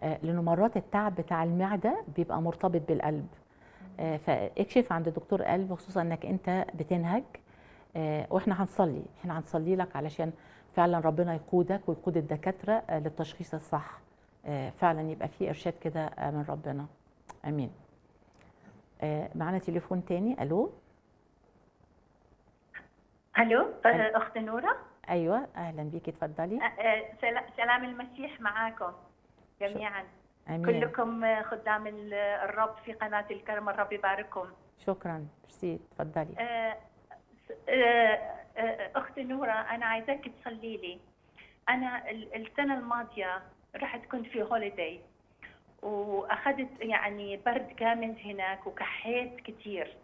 آه، لانه مرات التعب بتاع المعده بيبقى مرتبط بالقلب آه، فاكشف عند دكتور قلب خصوصا انك انت بتنهج آه، واحنا هنصلي احنا هنصلي لك علشان فعلا ربنا يقودك ويقود الدكاتره آه، للتشخيص الصح آه، فعلا يبقى في ارشاد كده آه، من ربنا امين آه، معانا تليفون تاني الو الو ألو. اخت نوره ايوه اهلا بيكي اتفضلي أ- أ- سلا- سلام المسيح معاكم جميعا امين كلكم خدام ال- الرب في قناه الكرم الرب يبارككم شكرا ميرسي اتفضلي أ- س- أ- أ- اخت نوره انا عايزاك تصلي لي انا ال- السنه الماضيه رحت كنت في هوليداي واخذت يعني برد كامل هناك وكحيت كثير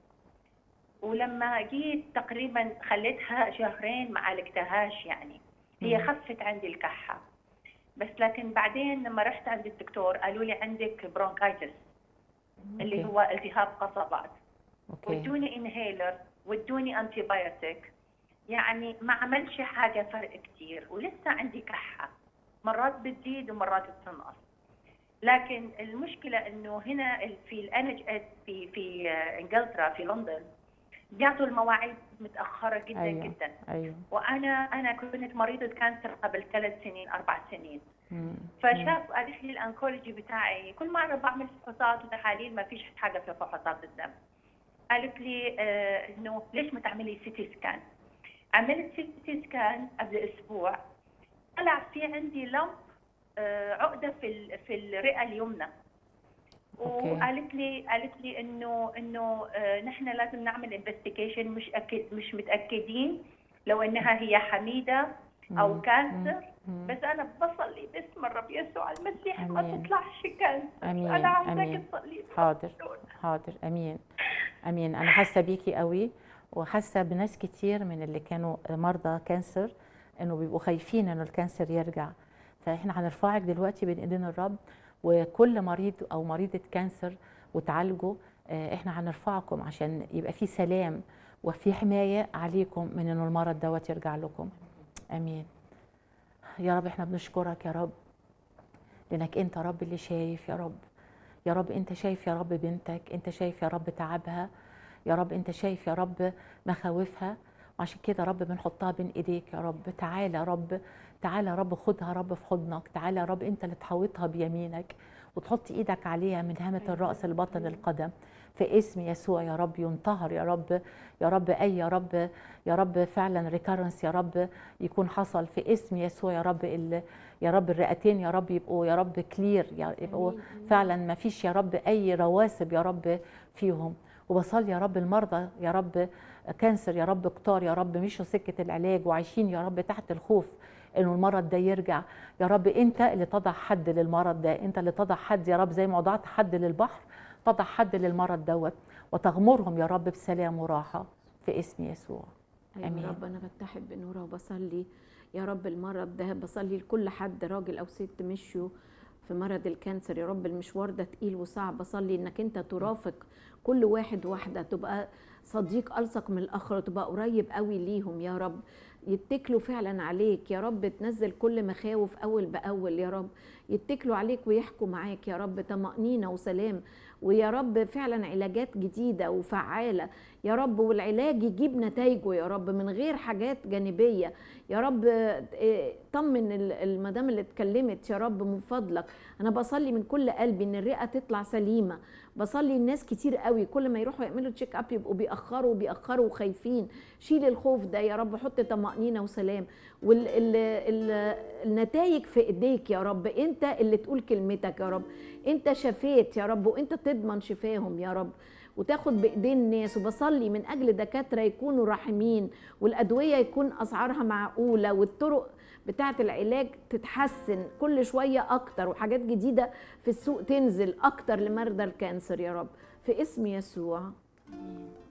ولما جيت تقريبا خليتها شهرين ما عالجتهاش يعني هي مم. خفت عندي الكحه بس لكن بعدين لما رحت عند الدكتور قالوا لي عندك برونكايتس اللي أوكي. هو التهاب قصبات اوكي وادوني انهيلر وادوني انتي بايوتيك يعني ما عملش حاجه فرق كتير ولسه عندي كحه مرات بتزيد ومرات بتنقص لكن المشكله انه هنا ال- في الان اتش اس في في آه، انجلترا في لندن بيعطوا المواعيد متاخره جدا أيوة. جدا ايوه وانا انا كنت مريضه كانسر قبل ثلاث سنين اربع سنين مم. فشاف قالت لي الانكولوجي بتاعي كل مره بعمل فحوصات وتحاليل ما فيش حاجه في فحوصات الدم قالت لي آه انه ليش ما تعملي سيتي سكان عملت سيتي سكان قبل اسبوع طلع في عندي لمب آه عقده في ال- في الرئه اليمنى أوكي. وقالت لي قالت لي انه انه آه نحن لازم نعمل انفستيجيشن مش أكد مش متاكدين لو انها هي حميده او مم. كانسر مم. بس انا بصلي باسم الرب يسوع المسيح ما آمين. تطلعش كانسر آمين. انا عاوزاك آمين. تصلي لي. حاضر حاضر امين امين انا حاسه بيكي قوي وحاسه بناس كتير من اللي كانوا مرضى كانسر انه بيبقوا خايفين انه الكانسر يرجع فاحنا هنرفعك دلوقتي بين ايدين الرب وكل مريض او مريضه كانسر وتعالجوا آه، احنا هنرفعكم عشان يبقى في سلام وفي حمايه عليكم من انه المرض دوت يرجع لكم امين يا رب احنا بنشكرك يا رب لانك انت رب اللي شايف يا رب يا رب انت شايف يا رب بنتك انت شايف يا رب تعبها يا رب انت شايف يا رب مخاوفها وعشان كده يا رب بنحطها بين ايديك يا رب تعالى يا رب تعالى يا رب خدها يا رب في حضنك تعالى يا رب انت اللي تحوطها بيمينك وتحط ايدك عليها من هامة الرأس لبطن القدم في اسم يسوع يا رب ينطهر يا رب يا رب اي يا رب يا رب فعلا ريكارنس يا رب يكون حصل في اسم يسوع يا رب ال- يا رب الرئتين يا رب يبقوا يا رب كلير يبقوا فعلا ما فيش يا رب اي رواسب يا رب فيهم وبصلي يا رب المرضى يا رب كانسر يا رب كتار يا رب مشوا سكه العلاج وعايشين يا رب تحت الخوف انه المرض ده يرجع يا رب انت اللي تضع حد للمرض ده انت اللي تضع حد يا رب زي ما وضعت حد للبحر تضع حد للمرض دوت وتغمرهم يا رب بسلام وراحه في اسم يسوع أيوة آمين. رب أنا بتحد بنورة وبصلي يا رب المرض ده بصلي لكل حد راجل أو ست مشوا في مرض الكانسر يا رب المشوار ده تقيل وصعب بصلي انك انت ترافق كل واحد واحده تبقى صديق الصق من الاخر تبقى قريب قوي ليهم يا رب يتكلوا فعلا عليك يا رب تنزل كل مخاوف اول باول يا رب يتكلوا عليك ويحكوا معاك يا رب طمأنينة وسلام ويا رب فعلا علاجات جديدة وفعالة يا رب والعلاج يجيب نتائجه يا رب من غير حاجات جانبية يا رب آه، طمن ال- المدام اللي اتكلمت يا رب من فضلك انا بصلي من كل قلبي ان الرئه تطلع سليمه بصلي الناس كتير قوي كل ما يروحوا يعملوا تشيك اب يبقوا بيأخروا بيأخروا وخايفين شيل الخوف ده يا رب حط طمأنينة وسلام والنتائج في ايديك يا رب انت اللي تقول كلمتك يا رب انت شفيت يا رب وانت تضمن شفاهم يا رب وتاخد بايدين الناس وبصلي من اجل دكاتره يكونوا راحمين والادويه يكون اسعارها معقوله والطرق بتاعه العلاج تتحسن كل شويه اكتر وحاجات جديده في السوق تنزل اكتر لمرضى الكانسر يا رب في اسم يسوع